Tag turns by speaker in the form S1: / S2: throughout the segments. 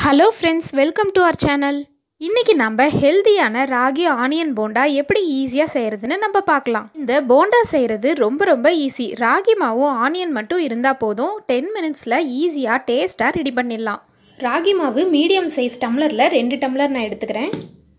S1: hello friends welcome to our channel இன்றைக்கி நம்ம ஹெல்தியான ராகி ஆனியன் போண்டா எப்படி ஈஸியாக செய்கிறதுன்னு நம்ம பார்க்கலாம் இந்த போண்டா செய்கிறது ரொம்ப ரொம்ப ஈஸி ராகி மாவும் ஆனியன் மட்டும் இருந்தால் போதும் டென் மினிட்ஸில் ஈஸியாக டேஸ்ட்டாக ரெடி பண்ணிடலாம் ராகி மாவு மீடியம் சைஸ் டம்ளரில் ரெண்டு டம்ளர் நான் எடுத்துக்கிறேன்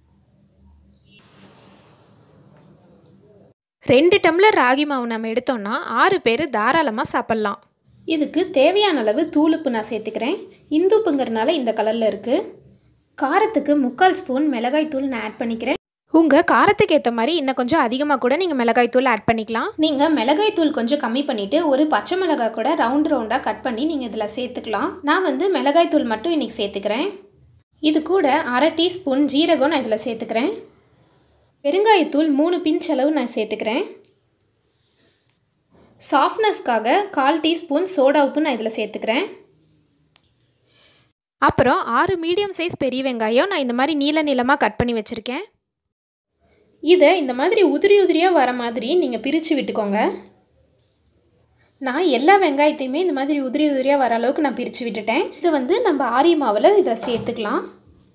S1: ரெண்டு டம்ளர் ராகி மாவு நம்ம எடுத்தோம்னா ஆறு பேர் தாராளமாக சாப்பிட்லாம் இதுக்கு தேவையான அளவு தூளுப்பு நான் சேர்த்துக்கிறேன் இந்துப்புங்கிறனால இந்த கலரில் இருக்குது காரத்துக்கு முக்கால் ஸ்பூன் மிளகாய் தூள் நான் ஆட் பண்ணிக்கிறேன் உங்கள் காரத்துக்கு ஏற்ற மாதிரி இன்னும் கொஞ்சம் அதிகமாக கூட நீங்கள் மிளகாய் தூள் ஆட் பண்ணிக்கலாம் நீங்கள் மிளகாய் தூள் கொஞ்சம் கம்மி பண்ணிவிட்டு ஒரு பச்சை மிளகாய் கூட ரவுண்ட் ரவுண்டாக கட் பண்ணி நீங்கள் இதில் சேர்த்துக்கலாம் நான் வந்து மிளகாய் தூள் மட்டும் இன்றைக்கி சேர்த்துக்கிறேன் இது கூட அரை டீஸ்பூன் ஜீரகம் நான் இதில் சேர்த்துக்கிறேன் பெருங்காயத்தூள் மூணு பிஞ்ச் அளவு நான் சேர்த்துக்கிறேன் சாஃப்ட்னஸ்க்காக கால் டீஸ்பூன் சோடா உப்பு நான் இதில் சேர்த்துக்கிறேன் அப்புறம் ஆறு மீடியம் சைஸ் பெரிய வெங்காயம் நான் இந்த மாதிரி நீல நீளமாக கட் பண்ணி வச்சுருக்கேன் இதை இந்த மாதிரி உதிரி உதிரியாக வர மாதிரி நீங்கள் பிரித்து விட்டுக்கோங்க நான் எல்லா வெங்காயத்தையுமே இந்த மாதிரி உதிரி உதிரியாக வர அளவுக்கு நான் பிரித்து விட்டுட்டேன் இதை வந்து நம்ம ஆரிய மாவில் இதை சேர்த்துக்கலாம்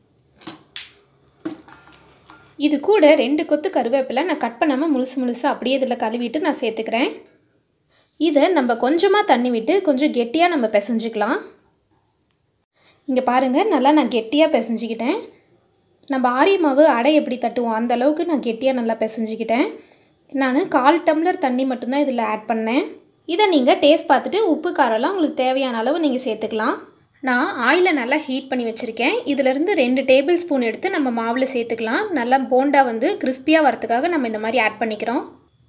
S1: இது கூட ரெண்டு கொத்து கருவேப்பிலை நான் கட் பண்ணாமல் முழுசு முழுசாக அப்படியே இதில் கழுவிட்டு நான் சேர்த்துக்கிறேன் இதை நம்ம கொஞ்சமாக தண்ணி விட்டு கொஞ்சம் கெட்டியாக நம்ம பிசைஞ்சிக்கலாம் இங்கே பாருங்கள் நல்லா நான் கெட்டியாக பிசைஞ்சிக்கிட்டேன் நம்ம ஆரிய மாவு அடை எப்படி தட்டுவோம் அந்த அளவுக்கு நான் கெட்டியாக நல்லா பிசைஞ்சிக்கிட்டேன் நான் கால் டம்ளர் தண்ணி மட்டும்தான் இதில் ஆட் பண்ணேன் இதை நீங்கள் டேஸ்ட் பார்த்துட்டு உப்பு காரம்லாம் உங்களுக்கு தேவையான அளவு நீங்கள் சேர்த்துக்கலாம் நான் ஆயிலை நல்லா ஹீட் பண்ணி வச்சுருக்கேன் இதிலேருந்து ரெண்டு டேபிள் ஸ்பூன் எடுத்து நம்ம மாவில் சேர்த்துக்கலாம் நல்லா போண்டா வந்து கிறிஸ்பியாக வரத்துக்காக நம்ம இந்த மாதிரி ஆட் பண்ணிக்கிறோம்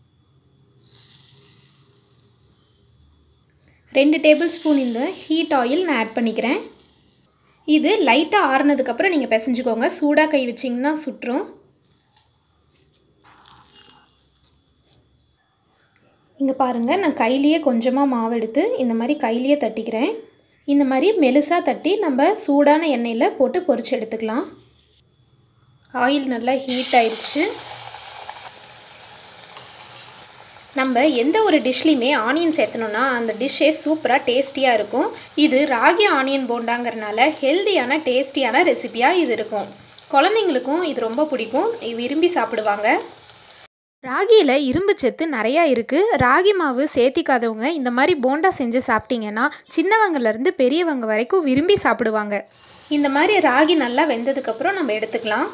S1: ரெண்டு டேபிள் ஸ்பூன் இந்த ஹீட் ஆயில் நான் ஆட் பண்ணிக்கிறேன் இது லைட்டாக ஆறுனதுக்கப்புறம் நீங்கள் பிசைஞ்சுக்கோங்க சூடாக கை வச்சிங்கன்னா சுட்டுரும் இங்கே பாருங்கள் நான் கையிலேயே கொஞ்சமாக மாவு எடுத்து இந்த மாதிரி கையிலேயே தட்டிக்கிறேன் இந்த மாதிரி மெலுசாக தட்டி நம்ம சூடான எண்ணெயில் போட்டு பொரிச்சு எடுத்துக்கலாம் ஆயில் நல்லா ஹீட் ஆயிடுச்சு நம்ம எந்த ஒரு டிஷ்லேயுமே ஆனியன் சேர்த்தனோன்னா அந்த டிஷ்ஷே சூப்பராக டேஸ்டியாக இருக்கும் இது ராகி ஆனியன் போண்டாங்கிறனால ஹெல்த்தியான டேஸ்டியான ரெசிபியாக இது இருக்கும் குழந்தைங்களுக்கும் இது ரொம்ப பிடிக்கும் விரும்பி சாப்பிடுவாங்க ராகியில் இரும்பு சத்து நிறையா இருக்குது ராகி மாவு சேர்த்திக்காதவங்க இந்த மாதிரி போண்டா செஞ்சு சாப்பிட்டீங்கன்னா சின்னவங்கலேருந்து பெரியவங்க வரைக்கும் விரும்பி சாப்பிடுவாங்க இந்த மாதிரி ராகி நல்லா வெந்ததுக்கப்புறம் நம்ம எடுத்துக்கலாம்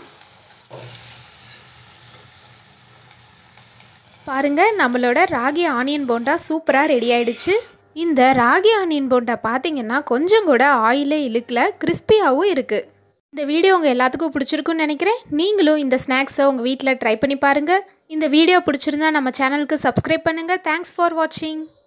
S1: பாருங்கள் நம்மளோட ராகி ஆனியன் போண்டா சூப்பராக ரெடி ஆயிடுச்சு இந்த ராகி ஆனியன் போண்டா பார்த்தீங்கன்னா கொஞ்சம் கூட ஆயிலே இழுக்கல கிறிஸ்பியாகவும் இருக்குது இந்த வீடியோ உங்கள் எல்லாத்துக்கும் பிடிச்சிருக்குன்னு நினைக்கிறேன் நீங்களும் இந்த ஸ்நாக்ஸை உங்கள் வீட்டில் ட்ரை பண்ணி பாருங்கள் இந்த வீடியோ பிடிச்சிருந்தா நம்ம சேனலுக்கு சப்ஸ்கிரைப் பண்ணுங்கள் தேங்க்ஸ் ஃபார் வாட்சிங்